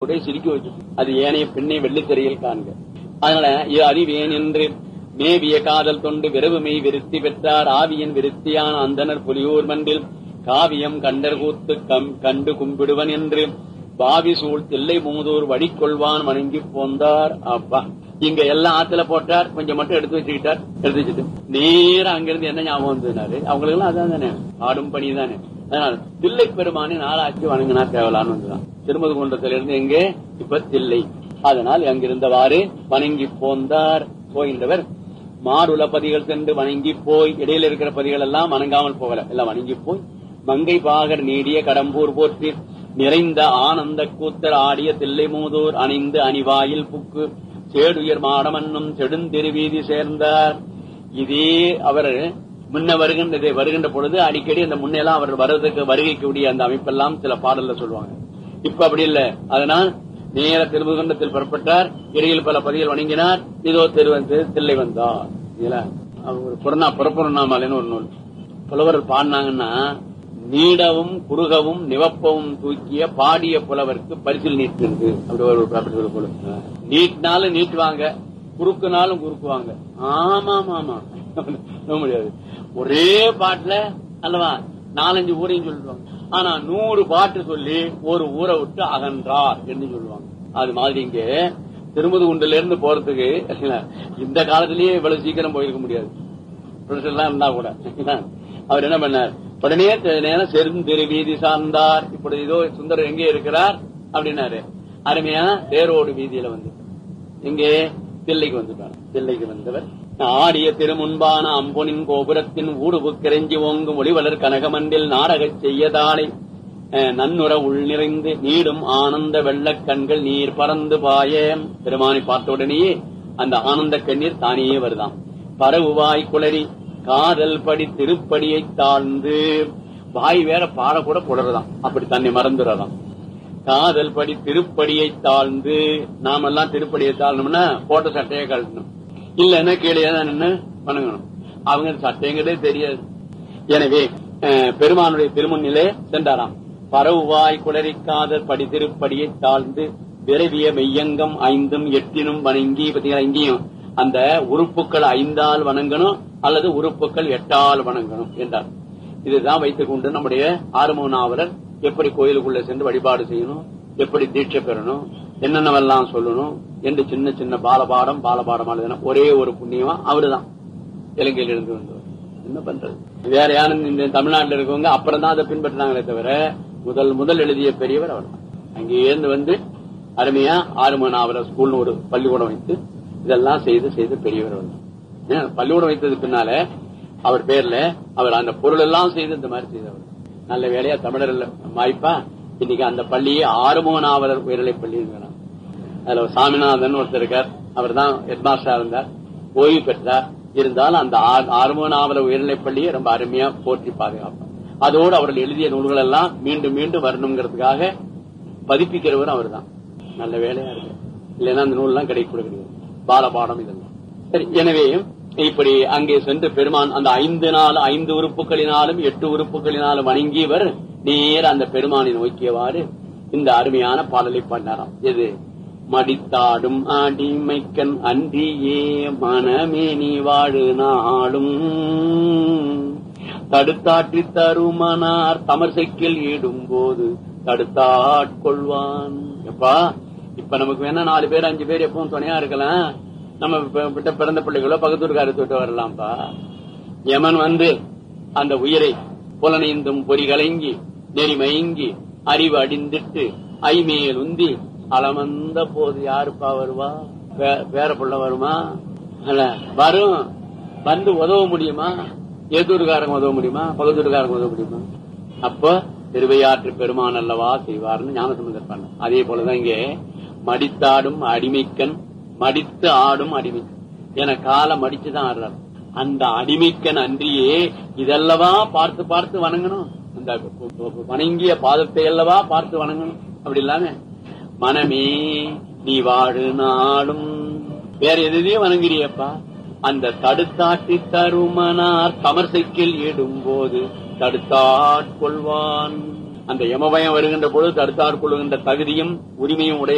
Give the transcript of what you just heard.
கூட சிரிக்க வச்சு அது ஏனைய பெண்ணை வெள்ளித்திரையில் காண்க அதனால இது அறிவேன் என்று மேவிய காதல் தொண்டு விரவுமை விருத்தி பெற்றார் ஆவியின் விருத்தியான அந்தனர் புலியூர் மன்றில் காவியம் கண்டர் கூத்து கம் கண்டு கும்பிடுவன் என்று பாவி சூழ் தில்லை மூதூர் வடிக்கொள்வான் வணங்கி போந்தார் அப்பா இங்க எல்லாம் ஆத்துல போட்டார் கொஞ்சம் மட்டும் எடுத்து வச்சுக்கிட்டார் எடுத்து வச்சுட்டு நேரா அங்கிருந்து என்ன ஞாபகம் வந்ததுனாரு அவங்களுக்கு எல்லாம் அதான் தானே ஆடும் பணி தானே அதனால தில்லை பெருமானி நாளாச்சு வணங்கினா தேவலான்னு வந்துதான் திருமது குன்றத்தில இருந்து எங்கே இப்ப தில்லை அதனால் அங்கிருந்தவாறு வணங்கி போந்தார் போகின்றவர் மாடுல பதிகள் சென்று வணங்கி போய் இடையில இருக்கிற பதிகள் எல்லாம் வணங்காமல் போகல எல்லாம் வணங்கி போய் மங்கை பாகர் நீடிய கடம்பூர் போற்றி நிறைந்த ஆனந்த கூத்தர் ஆடிய தில்லை மூதூர் அணிந்து அணிவாயில் புக்கு சேடுயர் மாடமன்னும் செடுந்திருவீதி சேர்ந்தார் இதே அவர் முன்ன வருகின்ற வருகின்ற பொழுது அடிக்கடி அந்த முன்னெல்லாம் அவர் வருவதற்கு வருகைக்கூடிய அந்த அமைப்பெல்லாம் சில பாடல்ல சொல்லுவாங்க இப்ப அப்படி இல்ல அதனால் நேர திருமுகண்டத்தில் புறப்பட்டார் இடையில் பல பதிகள் வணங்கினார் இதோ தெரு தில்லை வந்தார் இல்ல ஒரு புறநா புறப்புறநாமலைன்னு ஒரு நூல் புலவர் பாடினாங்கன்னா நீடவும் குறுகவும் நிவப்பவும் தூக்கிய பாடிய புலவருக்கு பரிசில் நீட்டு அப்படி ஒரு அப்படி ஒரு புலவர். நீட்டினாலும் நீட்டுவாங்க குறுக்குனாலும் குறுக்குவாங்க ஆமா ஆமா ஆமா நம்ப முடியாது ஒரே பாட்டுல அல்லவா நாலஞ்சு ஊரையும் சொல்லிடுவாங்க ஆனா நூறு பாட்டு சொல்லி ஒரு ஊரை விட்டு அகன்றார் என்று சொல்லுவாங்க அது மாதிரி இங்க திருமது குண்டுல இருந்து போறதுக்கு இந்த காலத்திலேயே இவ்வளவு சீக்கிரம் போயிருக்க முடியாது பிரஷர் எல்லாம் இருந்தா கூட அவர் என்ன பண்ணார் உடனே தெ- நேரம் செருந்திரு வீதி சார்ந்தார் இப்படி இதோ சுந்தரர் எங்கே இருக்கிறார் அப்படின்னாரு அருமையா தேரோடு வீதியில வந்து எங்கே தில்லைக்கு வந்துட்டார் தில்லைக்கு வந்தவர் ஆடிய திருமுன்பான அம்பொனின் கோபுரத்தின் ஊடுபு கிரஞ்சி ஓங்கும் ஒளிவலர் கனகமண்டில் நாடகச் செய்யதாளை அஹ், நன்னுற உள் நிறைந்து நீடும் ஆனந்த வெள்ளக் கண்கள் நீர் பறந்து பாய பெருமானை பார்த்த உடனேயே அந்த ஆனந்த கண்ணீர் தானே வருதாம் பரவுவாய் குளறி காதல் படி திருப்படியை தாழ்ந்து வாய் வேற பாடக்கூட புலருதாம் அப்படி தன்னை மறந்துடுறதாம் காதல் படி திருப்படியை தாழ்ந்து நாமெல்லாம் திருப்படியை தாழ்ந்தோம்னா போட்ட சட்டையை கழட்டணும் இல்லன்னா கீழே தான் நின்னு வணங்கணும் அவங்க சட்டைங்கிறதே தெரியாது எனவே அஹ், பெருமானுடைய திருமுன்னிலே சென்றாராம் பரவுவாய் குளறி காதல் படி திருப்படியை தாழ்ந்து விரவிய மெய்யங்கம் ஐந்தும் எட்டினும் வணங்கி பாத்தீங்களா இங்கேயும் அந்த உறுப்புகள் ஐந்தால் வணங்கணும் அல்லது உறுப்புகள் எட்டால் வணங்கணும் என்றார் இதுதான் வைத்துக் கொண்டு நம்முடைய ஆறுமுக நாவலர் எப்படி கோயிலுக்குள்ள சென்று வழிபாடு செய்யணும் எப்படி தீட்சை பெறணும் என்னென்னவெல்லாம் சொல்லணும் என்று சின்ன சின்ன பாலபாடம் பாலபாடம் எழுதின ஒரே ஒரு புண்ணியமா அவருதான் இலங்கையில இருந்து வந்தவர் என்ன பண்றது வேற யாரும் இந்த தமிழ்நாட்டில் இருக்கவங்க அப்புறம் தான் அதை பின்பற்றினாங்களே தவிர முதல் முதல் எழுதிய பெரியவர் அவர் தான் அங்கேருந்து வந்து அருமையா ஆறுமணி நாவலர் ஸ்கூல்னு ஒரு பள்ளிக்கூடம் வைத்து இதெல்லாம் செய்து செய்து பெரியவர் அவர் தான். ஏன், பள்ளிக்கூடம் வைத்தது பின்னால அவர் பேர்ல அவர் அந்த பொருள் எல்லாம் செய்து இந்த மாதிரி செய்தவர் நல்ல வேலையா தமிழர் வாய்ப்பா இன்னைக்கு அந்த பள்ளியே ஆறுமுக நாவலர் உயர்நிலை பள்ளி அதுல ஒரு சாமிநாதன் ஒருத்தர் இருக்கார் அவர் தான் ஹெட்மாஸ்டரா இருந்தார் ஓய்வு பெற்றார் இருந்தாலும் அந்த ஆ- ஆறுமுக நாவலர் உயர்நிலைப் பள்ளியை ரொம்ப அருமையா போற்றி பாதுகாப்பார் அதோடு அவர்கள் எழுதிய நூல்கள் எல்லாம் மீண்டும் மீண்டும் வரணுங்கிறதுக்காக பதிப்பிக்கிறவர் அவர்தான் நல்ல வேலையா இருக்கு இல்லைன்னா அந்த நூல் எல்லாம் கிடைக்க கூட கிடையாது பாலபாடம் இதெல்லாம் சரி எனவே இப்படி அங்கே சென்று பெருமான் அந்த ஐந்து நாள் ஐந்து உறுப்புகளினாலும் எட்டு உறுப்புகளினாலும் வணங்கியவர் நேர அந்த பெருமானை நோக்கியவாறு இந்த அருமையான பாடலை பண்ணாராம் எது மடித்தாடும் அடிமைக்கண் அன்றியே மனமே நீ வாழு நாளும் தடுத்தாற்றி தருமனார் தமர்சைக்கில் ஈடும் போது தடுத்தாட்கொள்வான் எப்பா இப்ப நமக்கு வேணா நாலு பேர் அஞ்சு பேர் எப்பவும் துணையா இருக்கலாம் நம்ம இப்ப விட்ட பிறந்த பிள்ளைகளோ பக்கத்தூர்கார தொட்டு வரலாம்ப்பா யமன் வந்து அந்த உயிரை புலனைந்தும் பொறி கலங்கி நெறி மயங்கி அறிவு அடிந்திட்டு ஐமேல் உந்தி அளமந்த போது யாருப்பா வருவா வே- வேற புள்ள வருமா அல்ல வரும் வந்து உதவ முடியுமா எதிர்காரங்க உதவ முடியுமா பகுதூர்காரங்க உதவ முடியுமா அப்ப திருவையாற்று பெருமான் அல்லவா செய்வார்னு ஞானசம்பந்தர் பண்ண அதே போலதான் இங்கே மடித்தாடும் அடிமைக்கன் மடித்து ஆடும் அடிமைக்கன் என காலை மடிச்சுதான் ஆடுறார் அந்த அடிமைக்கன் அன்றியே இதல்லவா பார்த்து பார்த்து வணங்கணும் அந்த வணங்கிய பாதத்தை அல்லவா பார்த்து வணங்கணும் அப்படி இல்லாம மனமே நீ வாழு நாளும் வேற எதையும் வணங்குறியப்பா அந்த தடுத்தாட்டி தருமனார் தமர்சைக்கில் இடும்போது தடுத்தாட்கொள்வான் அந்த யமபயம் வருகின்ற பொழுது தடுத்தாட்கொள்கின்ற தகுதியும் உரிமையும் உடைய